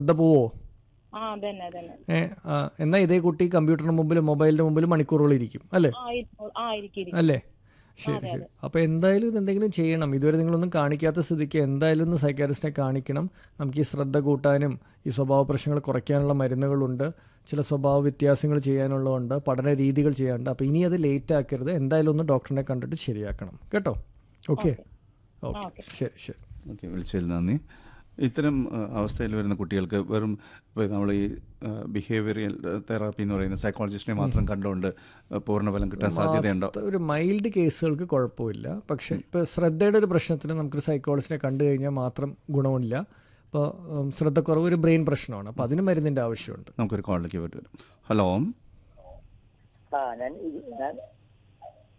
ശ്രദ്ധ പോവോ ആ അതന്നെ അതന്നെ ഏ ആ, എന്നാ ഇതേ കുട്ടി കമ്പ്യൂട്ടറിന് മുമ്പിലും മൊബൈലിന്റെ മുമ്പിലും മണിക്കൂറുകൾ ഇരിക്കും അല്ലേ ആ ഇരി- ആ ഇരിക്കും ഇരിക്കും. അല്ലേ ശരി ശരി അപ്പോൾ എന്തായാലും ഇത് എന്തെങ്കിലും ചെയ്യണം ഇതുവരെ നിങ്ങളൊന്നും കാണിക്കാത്ത സ്ഥിതിക്ക് എന്തായാലും ഒന്ന് സൈക്കാട്രിസ്റ്റിനെ കാണിക്കണം നമുക്ക് ഈ ശ്രദ്ധ കൂട്ടാനും ഈ സ്വഭാവ പ്രശ്നങ്ങൾ കുറയ്ക്കാനുള്ള മരുന്നുകളുണ്ട് ചില സ്വഭാവ വ്യത്യാസങ്ങൾ ചെയ്യാനുള്ളതുണ്ട് പഠന രീതികൾ ചെയ്യാനുണ്ട് അപ്പോൾ ഇനി അത് ലേറ്റ് ആക്കരുത് എന്തായാലും ഒന്ന് ഡോക്ടറിനെ കണ്ടിട്ട് ശരിയാക്കണം കേട്ടോ ഓക്കെ ഓക്കെ ശരി ശരി ഓക്കെ വിളിച്ചതിൽ നന്ദി ഇത്തരം ആ, അവസ്ഥയിൽ വരുന്ന കുട്ടികൾക്ക് വെറും ഇപ്പോൾ നമ്മൾ ഈ ബിഹേവിയറൽ തെറാപ്പി എന്ന് പറയുന്ന സൈക്കോളജിസ്റ്റിനെ മാത്രം കണ്ടുകൊണ്ട് ആ, പൂർണ്ണഫലം കിട്ടാൻ സാധ്യതയുണ്ടോ ഒരു മൈൽഡ് കേസുകൾക്ക് കുഴപ്പമില്ല പക്ഷേ ഇപ്പോൾ ശ്രദ്ധയുടെ ഒരു പ്രശ്നത്തിന് നമുക്കൊരു സൈക്കോളജിസ്റ്റിനെ കണ്ടു കഴിഞ്ഞാൽ മാത്രം ഗുണമില്ല ഇപ്പോൾ ശ്രദ്ധക്കുറവ് ഒരു ബ്രെയിൻ പ്രശ്നമാണ് അപ്പോൾ അതിന് മരുന്നിൻ്റെ ആവശ്യമുണ്ട് നമുക്കൊരു കോളിലേക്ക് പറ്റും ഹലോ ആ ഞാൻ ഇത് ഞാൻ